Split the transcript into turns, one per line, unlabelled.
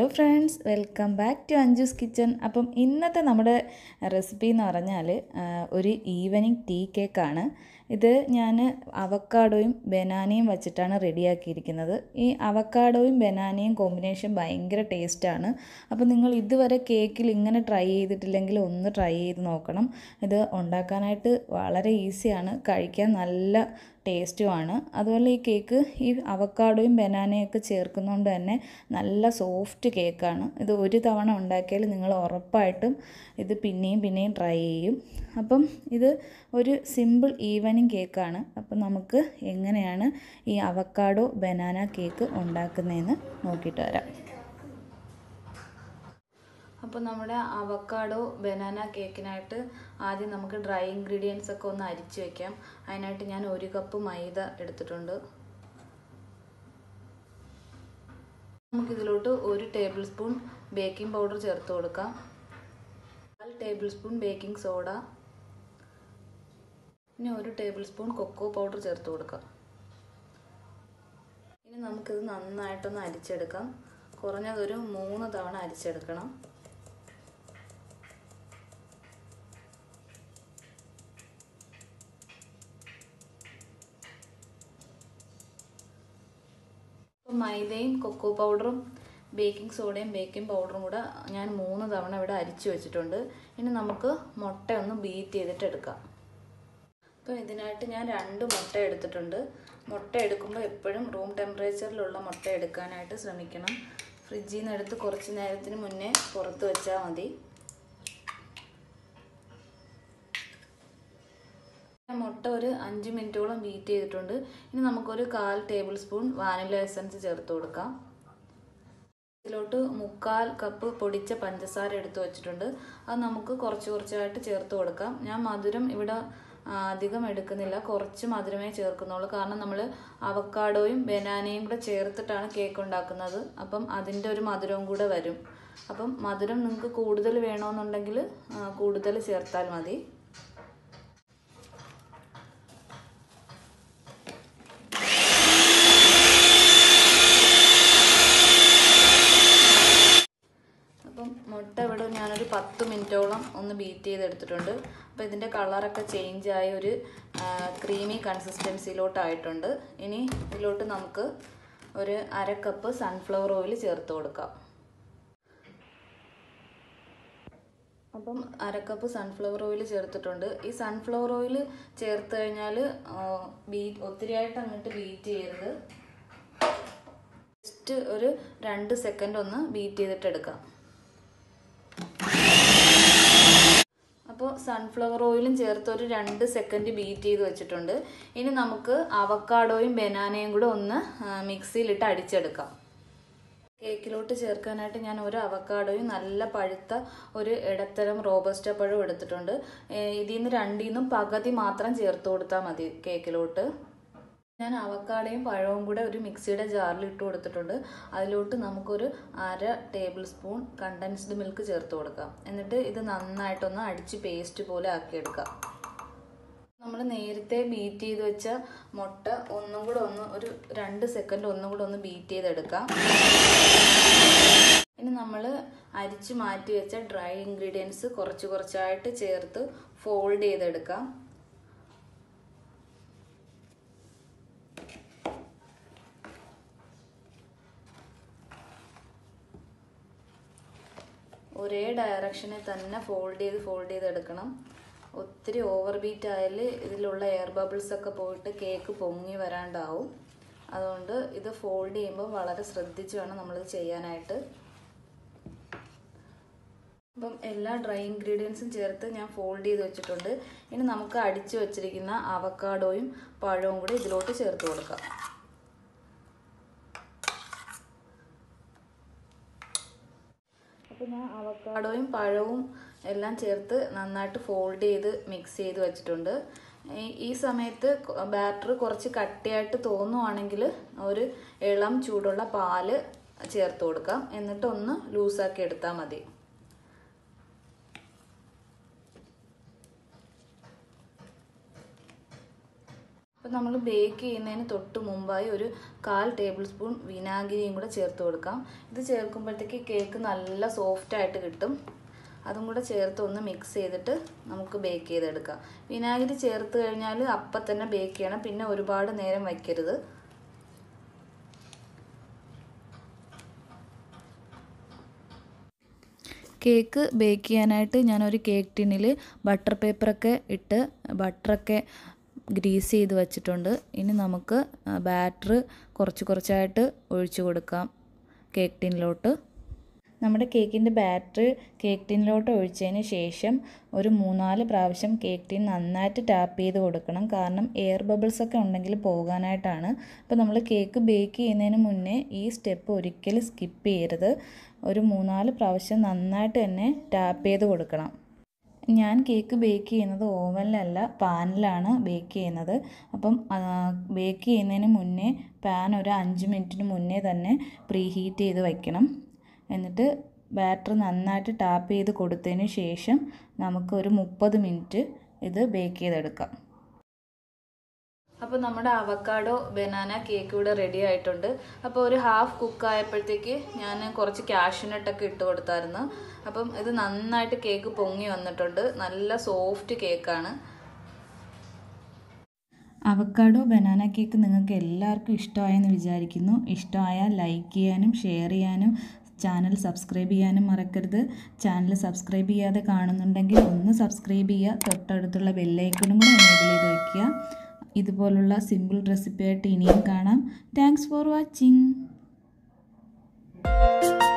friends welcome back to Anju's kitchen appam ഇന്നത്തെ നമ്മുടെ recipe എന്ന് പറഞ്ഞാൽ ആ, ഒരു ഈവനിങ് ടീ കേക്കാണ് ഇത് ഞാൻ അവക്കാഡോയും ബനാനയും വെച്ചിട്ടാണ് റെഡിയാക്കിയിരിക്കുന്നത് ഈ അവക്കാഡോയും ബനാനയും കോമ്പിനേഷൻ ഭയങ്കര ടേസ്റ്റാണ് അപ്പോൾ നിങ്ങൾ ഇതുവരെ കേക്കിൽ ഇങ്ങനെ ട്രൈ ചെയ്തിട്ടില്ലെങ്കിൽ ഒന്ന് ട്രൈ ചെയ്ത് നോക്കണം ഇത് ഉണ്ടാക്കാനായിട്ട് വളരെ ഈസിയാണ് കഴിക്കാൻ നല്ല ടേസ്റ്റുമാണ് അതുപോലെ ഈ കേക്ക് ഈ അവക്കാഡോയും ബനാനയൊക്കെ ചേർക്കുന്നതുകൊണ്ട് തന്നെ നല്ല സോഫ്റ്റ് കേക്കാണ് ഇത് ഒരു തവണ ഉണ്ടാക്കിയാൽ നിങ്ങൾ ഉറപ്പായിട്ടും ഇത് പിന്നെയും പിന്നെയും ട്രൈ ചെയ്യും അപ്പം ഇത് ഒരു സിമ്പിൾ ഈവനിങ് കേക്കാണ് അപ്പം നമുക്ക് എങ്ങനെയാണ് ഈ അവക്കാഡോ ബനാന കേക്ക് ഉണ്ടാക്കുന്നതെന്ന് നോക്കിയിട്ട് വരാം അപ്പോൾ നമ്മുടെ അവക്കാഡോ ബനാന കേക്കിനായിട്ട് ആദ്യം നമുക്ക് ഡ്രൈ ഇൻഗ്രീഡിയൻസ് ഒക്കെ ഒന്ന് അരിച്ച് വെക്കാം അതിനായിട്ട് ഞാൻ ഒരു കപ്പ് മൈദ എടുത്തിട്ടുണ്ട് നമുക്കിതിലോട്ട് ഒരു ടേബിൾ സ്പൂൺ ബേക്കിംഗ് പൗഡർ ചേർത്ത് കൊടുക്കാം കാൽ ടേബിൾ സ്പൂൺ ബേക്കിംഗ് സോഡ പിന്നെ ഒരു ടേബിൾ സ്പൂൺ കൊക്കോ പൗഡർ ചേർത്ത് കൊടുക്കാം ഇനി നമുക്കിത് നന്നായിട്ടൊന്ന് അരിച്ചെടുക്കാം കുറഞ്ഞതൊരു മൂന്ന് തവണ അരിച്ചെടുക്കണം മൈദയും കൊക്കോ പൗഡറും ബേക്കിംഗ് സോഡയും ബേക്കിംഗ് പൗഡറും കൂടെ ഞാൻ മൂന്ന് തവണ ഇവിടെ അരിച്ചു വെച്ചിട്ടുണ്ട് ഇനി നമുക്ക് മുട്ട ഒന്ന് ബീറ്റ് ചെയ്തിട്ട് എടുക്കാം അപ്പോൾ ഇതിനായിട്ട് ഞാൻ രണ്ട് മുട്ട എടുത്തിട്ടുണ്ട് മുട്ട എടുക്കുമ്പോൾ എപ്പോഴും റൂം ടെമ്പറേച്ചറിലുള്ള മുട്ട എടുക്കാനായിട്ട് ശ്രമിക്കണം ഫ്രിഡ്ജിൽ നിന്ന് എടുത്ത് കുറച്ച് നേരത്തിന് മുന്നേ പുറത്ത് വെച്ചാൽ മതി മുട്ട ഒരു അഞ്ച് മിനിറ്റോളം ബീറ്റ് ചെയ്തിട്ടുണ്ട് ഇനി നമുക്കൊരു കാൽ ടേബിൾ സ്പൂൺ വാനില എസൻസ് ചേർത്ത് കൊടുക്കാം ഇതിലോട്ട് മുക്കാൽ കപ്പ് പൊടിച്ച പഞ്ചസാര എടുത്ത് വെച്ചിട്ടുണ്ട് അത് നമുക്ക് കുറച്ച് കുറച്ചായിട്ട് ചേർത്ത് കൊടുക്കാം ഞാൻ മധുരം ഇവിടെ അധികം എടുക്കുന്നില്ല കുറച്ച് മധുരമേ ചേർക്കുന്നുള്ളൂ കാരണം നമ്മൾ അവക്കാഡോയും ബനാനയും കൂടെ ചേർത്തിട്ടാണ് കേക്ക് ഉണ്ടാക്കുന്നത് അപ്പം അതിൻ്റെ ഒരു മധുരവും കൂടെ വരും അപ്പം മധുരം നിങ്ങൾക്ക് കൂടുതൽ വേണമെന്നുണ്ടെങ്കിൽ കൂടുതൽ ചേർത്താൽ മതി അപ്പം മുട്ട ഇവിടെ ഞാനൊരു പത്ത് മിനിറ്റോളം ഒന്ന് ബീറ്റ് ചെയ്തെടുത്തിട്ടുണ്ട് അപ്പോൾ ഇതിൻ്റെ കളറൊക്കെ ചേഞ്ച് ആയി ഒരു ക്രീമി കൺസിസ്റ്റൻസിയിലോട്ടായിട്ടുണ്ട് ഇനി ഇതിലോട്ട് നമുക്ക് ഒരു അര കപ്പ് സൺഫ്ലവർ ഓയിൽ ചേർത്ത് കൊടുക്കാം അപ്പം അരക്കപ്പ് സൺഫ്ലവർ ഓയിൽ ചേർത്തിട്ടുണ്ട് ഈ സൺഫ്ലവർ ഓയിൽ ചേർത്ത് കഴിഞ്ഞാൽ ബീറ്റ് ഒത്തിരിയായിട്ട് അങ്ങോട്ട് ബീറ്റ് ചെയ്യരുത് ജസ്റ്റ് ഒരു രണ്ട് സെക്കൻഡ് ഒന്ന് ബീറ്റ് ചെയ്തിട്ട് എടുക്കാം അപ്പോൾ സൺഫ്ലവർ ഓയിലും ചേർത്ത് ഒരു രണ്ട് സെക്കൻഡ് ബീറ്റ് ചെയ്ത് വെച്ചിട്ടുണ്ട് ഇനി നമുക്ക് അവക്കാഡോയും ബനാനയും കൂടെ ഒന്ന് മിക്സിയിലിട്ട് അടിച്ചെടുക്കാം കേക്കിലോട്ട് ചേർക്കാനായിട്ട് ഞാൻ ഒരു അവക്കാഡോയും നല്ല പഴുത്ത ഒരു ഇടത്തരം റോബസ്റ്റ പഴവും എടുത്തിട്ടുണ്ട് ഇതിൽ നിന്ന് രണ്ടിൽ നിന്നും പകുതി മാത്രം ചേർത്ത് കൊടുത്താൽ മതി കേക്കിലോട്ട് ഞാൻ അവക്കാടയും പഴവും കൂടെ ഒരു മിക്സിയുടെ ജാറിൽ ഇട്ട് കൊടുത്തിട്ടുണ്ട് അതിലോട്ട് നമുക്കൊരു അര ടേബിൾ സ്പൂൺ കണ്ടൻസ്ഡ് മിൽക്ക് ചേർത്ത് കൊടുക്കാം എന്നിട്ട് ഇത് നന്നായിട്ടൊന്ന് അടിച്ച് പേസ്റ്റ് പോലെ ആക്കിയെടുക്കാം നമ്മൾ നേരത്തെ ബീറ്റ് ചെയ്ത് വെച്ച മുട്ട ഒന്നും കൂടെ ഒന്ന് ഒരു രണ്ട് സെക്കൻഡ് ഒന്നും കൂടെ ഒന്ന് ബീറ്റ് ചെയ്തെടുക്കാം ഇനി നമ്മൾ അരിച്ച് മാറ്റി വെച്ച ഡ്രൈ ഇൻഗ്രീഡിയൻസ് കുറച്ച് കുറച്ചായിട്ട് ചേർത്ത് ഫോൾഡ് ചെയ്തെടുക്കാം ഒരേ ഡയറക്ഷനിൽ തന്നെ ഫോൾഡ് ചെയ്ത് ഫോൾഡ് ചെയ്ത് എടുക്കണം ഒത്തിരി ഓവർ ബീറ്റ് ആയാൽ ഇതിലുള്ള എയർ ബബിൾസ് ഒക്കെ പോയിട്ട് കേക്ക് പൊങ്ങി വരാണ്ടാവും അതുകൊണ്ട് ഇത് ഫോൾഡ് ചെയ്യുമ്പോൾ വളരെ ശ്രദ്ധിച്ച് വേണം നമ്മളിത് ചെയ്യാനായിട്ട് അപ്പം എല്ലാ ഡ്രൈ ഇൻഗ്രീഡിയൻസും ചേർത്ത് ഞാൻ ഫോൾഡ് ചെയ്ത് വെച്ചിട്ടുണ്ട് ഇനി നമുക്ക് അടിച്ചു വെച്ചിരിക്കുന്ന അവക്കാഡോയും പഴവും കൂടി ഇതിലോട്ട് ചേർത്ത് കൊടുക്കാം അപ്പോൾ ഞാൻ അവക്കാഡോയും പഴവും എല്ലാം ചേർത്ത് നന്നായിട്ട് ഫോൾഡ് ചെയ്ത് മിക്സ് ചെയ്ത് വെച്ചിട്ടുണ്ട് ഈ സമയത്ത് ബാറ്റർ കുറച്ച് കട്ടിയായിട്ട് തോന്നുവാണെങ്കിൽ ഒരു ഇളം ചൂടുള്ള പാല് ചേർത്ത് കൊടുക്കാം എന്നിട്ട് ഒന്ന് ലൂസാക്കി എടുത്താൽ മതി അപ്പോൾ നമ്മൾ ബേക്ക് ചെയ്യുന്നതിന് തൊട്ട് മുമ്പായി ഒരു കാൽ ടേബിൾ സ്പൂൺ വിനാഗിരിയും കൂടെ ചേർത്ത് കൊടുക്കാം ഇത് ചേർക്കുമ്പോഴത്തേക്ക് കേക്ക് നല്ല സോഫ്റ്റ് ആയിട്ട് കിട്ടും അതും കൂടെ ചേർത്ത് ഒന്ന് മിക്സ് ചെയ്തിട്ട് നമുക്ക് ബേക്ക് ചെയ്തെടുക്കാം വിനാഗിരി ചേർത്ത് കഴിഞ്ഞാൽ അപ്പം തന്നെ ബേക്ക് ചെയ്യണം പിന്നെ ഒരുപാട് നേരം വയ്ക്കരുത് കേക്ക് ബേക്ക് ചെയ്യാനായിട്ട് ഞാനൊരു കേക്ക് ടിന്നിൽ ബട്ടർ പേപ്പറൊക്കെ ഇട്ട് ബട്ടറൊക്കെ ഗ്രീസ് ചെയ്ത് വെച്ചിട്ടുണ്ട് ഇനി നമുക്ക് ബാറ്റർ കുറച്ച് കുറച്ചായിട്ട് ഒഴിച്ചു കൊടുക്കാം കേക്ക് ടിന്നിലോട്ട് നമ്മുടെ കേക്കിൻ്റെ ബാറ്റർ കേക്ക് ടിന്നിലോട്ട് ഒഴിച്ചതിന് ശേഷം ഒരു മൂന്നാല് പ്രാവശ്യം കേക്ക് ടിൻ നന്നായിട്ട് ടാപ്പ് ചെയ്ത് കൊടുക്കണം കാരണം എയർ ബബിൾസ് ഒക്കെ ഉണ്ടെങ്കിൽ പോകാനായിട്ടാണ് അപ്പോൾ നമ്മൾ കേക്ക് ബേക്ക് ചെയ്യുന്നതിന് മുന്നേ ഈ സ്റ്റെപ്പ് ഒരിക്കലും സ്കിപ്പ് ചെയ്യരുത് ഒരു മൂന്നാല് പ്രാവശ്യം നന്നായിട്ട് തന്നെ ടാപ്പ് ചെയ്ത് കൊടുക്കണം ഞാൻ കേക്ക് ബേക്ക് ചെയ്യുന്നത് ഓവനിലല്ല പാനിലാണ് ബേക്ക് ചെയ്യുന്നത് അപ്പം ബേക്ക് ചെയ്യുന്നതിന് മുന്നേ പാൻ ഒരു അഞ്ച് മിനിറ്റിന് മുന്നേ തന്നെ പ്രീ ഹീറ്റ് ചെയ്ത് വയ്ക്കണം എന്നിട്ട് ബാറ്റർ നന്നായിട്ട് ടാപ്പ് ചെയ്ത് കൊടുത്തതിന് ശേഷം നമുക്ക് ഒരു മുപ്പത് മിനിറ്റ് ഇത് ബേക്ക് ചെയ്തെടുക്കാം അപ്പോൾ നമ്മുടെ അവക്കാഡോ ബനാന കേക്ക് ഇവിടെ റെഡി ആയിട്ടുണ്ട് അപ്പോൾ ഒരു ഹാഫ് കുക്ക് ആയപ്പോഴത്തേക്ക് ഞാൻ കുറച്ച് കാഷ്യൂനട്ടൊക്കെ ഇട്ട് കൊടുത്തായിരുന്നു അപ്പം ഇത് നന്നായിട്ട് കേക്ക് പൊങ്ങി വന്നിട്ടുണ്ട് നല്ല സോഫ്റ്റ് കേക്കാണ് അവക്കാഡോ ബനാന കേക്ക് നിങ്ങൾക്ക് എല്ലാവർക്കും ഇഷ്ടമായെന്ന് വിചാരിക്കുന്നു ഇഷ്ടമായാൽ ലൈക്ക് ചെയ്യാനും ഷെയർ ചെയ്യാനും ചാനൽ സബ്സ്ക്രൈബ് ചെയ്യാനും മറക്കരുത് ചാനൽ സബ്സ്ക്രൈബ് ചെയ്യാതെ കാണുന്നുണ്ടെങ്കിൽ ഒന്ന് സബ്സ്ക്രൈബ് ചെയ്യുക തൊട്ടടുത്തുള്ള ബെല്ലൈക്കണും കൂടെ എനേബിൾ ചെയ്ത് വയ്ക്കുക ഇതുപോലുള്ള സിമ്പിൾ റെസിപ്പി ആയിട്ട് ഇനിയും കാണാം താങ്ക്സ് ഫോർ വാച്ചിങ്